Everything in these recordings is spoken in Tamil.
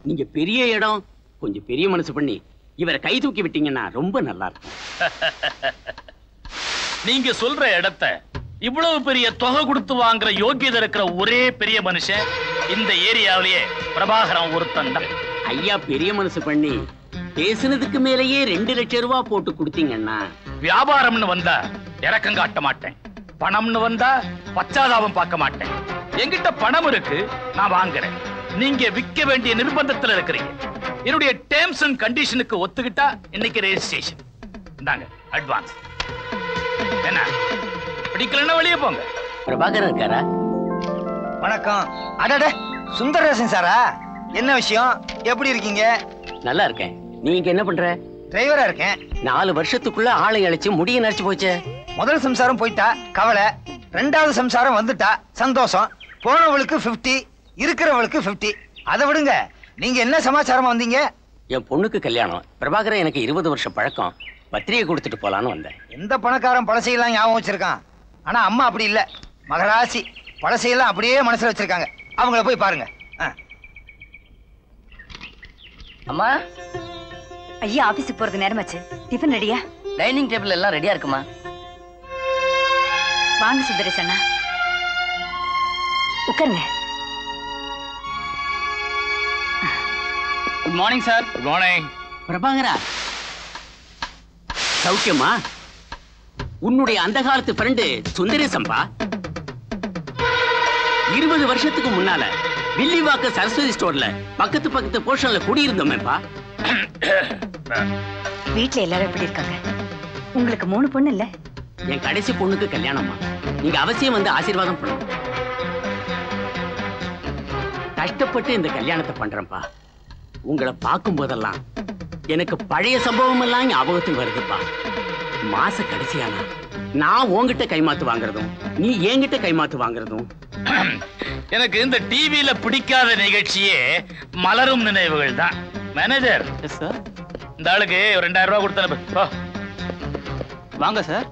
நீங்க பெரிய இடம் கொஞ்சம் பெரிய மனசு பண்ணி இவரை கை தூக்கி விட்டீங்கன்னா ரொம்ப நல்லா இருக்கும் நீங்க சொல்ற இடத்த இவ்வளவு பெரிய தொகை கொடுத்து வாங்குற யோக்கியதை இருக்கிற ஒரே பெரிய மனுஷன் இந்த ஏரியாவிலேயே பிரபாகரன் ஒருத்தன் தான் ஐயா பெரிய மனசு பண்ணி பேசுனதுக்கு மேலேயே ரெண்டு லட்சம் ரூபாய் போட்டு கொடுத்தீங்கன்னா வியாபாரம்னு வந்தா இறக்கம் காட்ட மாட்டேன் பணம்னு வந்தா பச்சாதாபம் பார்க்க மாட்டேன் என்கிட்ட பணம் இருக்கு நான் வாங்குறேன் நீங்க விற்க வேண்டிய நிர்பந்தத்துல இருக்கிறீங்க என்னுடைய டேர்ம்ஸ் அண்ட் கண்டிஷனுக்கு ஒத்துக்கிட்டா இன்னைக்கு ரெஜிஸ்ட்ரேஷன் இந்தாங்க அட்வான்ஸ் என்ன பிடிக்கலன்னா வெளியே போங்க பிரபாகரன் இருக்காரா வணக்கம் அடடே சுந்தரேசன் சாரா என்ன விஷயம் எப்படி இருக்கீங்க நல்லா இருக்கேன் நீங்க என்ன பண்ற டிரைவரா இருக்கேன் நாலு வருஷத்துக்குள்ள ஆளை அழைச்சு முடிய நரைச்சு போச்சே முதல் சம்சாரம் போயிட்டா கவலை ரெண்டாவது சம்சாரம் வந்துட்டா சந்தோஷம் போனவளுக்கு 50 இருக்கிறவளுக்கு 50 அதை விடுங்க நீங்க என்ன சமாச்சாரமா வந்தீங்க என் பொண்ணுக்கு கல்யாணம் பிரபாகரன் எனக்கு இருபது வருஷம் பழக்கம் பத்திரிகை கொடுத்துட்டு போலான்னு வந்தேன் எந்த பணக்காரன் பழசையெல்லாம் ஞாபகம் வச்சிருக்கான் ஆனா அம்மா அப்படி இல்ல மகராசி பழசையெல்லாம் அப்படியே மனசுல வச்சிருக்காங்க அவங்கள போய் பாருங்க ஆ. அம்மா ஐயா ஆபீஸுக்கு போறது நேரமாச்சு டிஃபன் ரெடியா டைனிங் டேபிள் எல்லாம் ரெடியா இருக்குமா வாங்க சுந்தரேஷ் அண்ணா உட்காருங்க good morning sir good morning பிரபாகரா சௌக்கியமா உன்னுடைய அந்த காலத்து ஃப்ரெண்டு சுந்தரேசம்பா இருபது வருஷத்துக்கு முன்னால வில்லிவாக்க சரஸ்வதி ஸ்டோர்ல பக்கத்து பக்கத்து போர்ஷன்ல குடியிருந்தோமேப்பா வீட்ல எல்லாரும் எப்படி இருக்காங்க உங்களுக்கு மூணு பொண்ணு இல்ல என் கடைசி பொண்ணுக்கு கல்யாணமா நீங்க அவசியம் வந்து ஆசீர்வாதம் பண்ணணும் கஷ்டப்பட்டு இந்த கல்யாணத்தை பண்றேன்ப்பா உங்களை பார்க்கும் போதெல்லாம் எனக்கு பழைய சம்பவம் எல்லாம் ஞாபகத்துக்கு வருதுப்பா மாச கடைசியானா நான் உன்கிட்ட கைமாத்து வாங்குறதும் நீ என்கிட்ட கைமாத்து வாங்குறதும் எனக்கு இந்த டிவியில பிடிக்காத நிகழ்ச்சியே மலரும் நினைவுகள் தான் மேனேஜர் சார் இந்த ஆளுக்கு ஒரு ரெண்டாயிரம் ரூபாய் கொடுத்து அனுப்பு. போ வாங்க சார்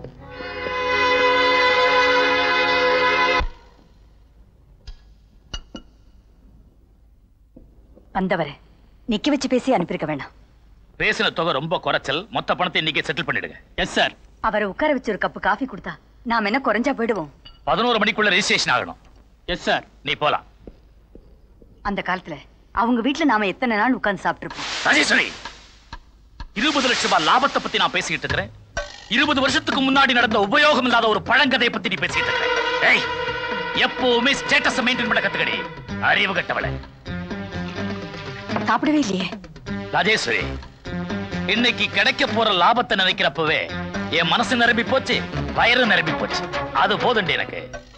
வந்தவரை நிக்க வச்சு பேசி அனுப்பியிருக்க வேணாம் பேசின தொகை ரொம்ப குறைச்சல் மொத்த பணத்தை இன்னைக்கு செட்டில் பண்ணிடுங்க எஸ் சார் அவரை உட்கார வச்சு ஒரு கப்பு காஃபி கொடுத்தா நாம என்ன குறைஞ்சா போயிடுவோம் பதினோரு மணிக்குள்ள ரெஜிஸ்ட்ரேஷன் ஆகணும் எஸ் சார் நீ போலாம் அந்த காலத்துல அவங்க வீட்ல நாம எத்தனை நாள் உட்கார்ந்து சாப்பிட்டிருப்போம் ராஜேஸ்வரி இருபது லட்சம் ரூபாய் லாபத்தை பத்தி நான் பேசிக்கிட்டு இருக்கிறேன் இருபது வருஷத்துக்கு முன்னாடி நடந்த உபயோகம் இல்லாத ஒரு பழங்கதையை பத்தி நீ பேசிக்கிட்டு இருக்கிறேன் ஏய் எப்பவுமே ஸ்டேட்டஸ் மெயின்டைன் பண்ண கத்துக்கடி அறிவு கட்டவளை சாப்பிடவே இல்லையே ராஜேஸ்வரி இன்னைக்கு கிடைக்க போற லாபத்தை நினைக்கிறப்பவே என் மனசு நிரம்பி போச்சு வயிறு நிரம்பி போச்சு அது போதுண்டி எனக்கு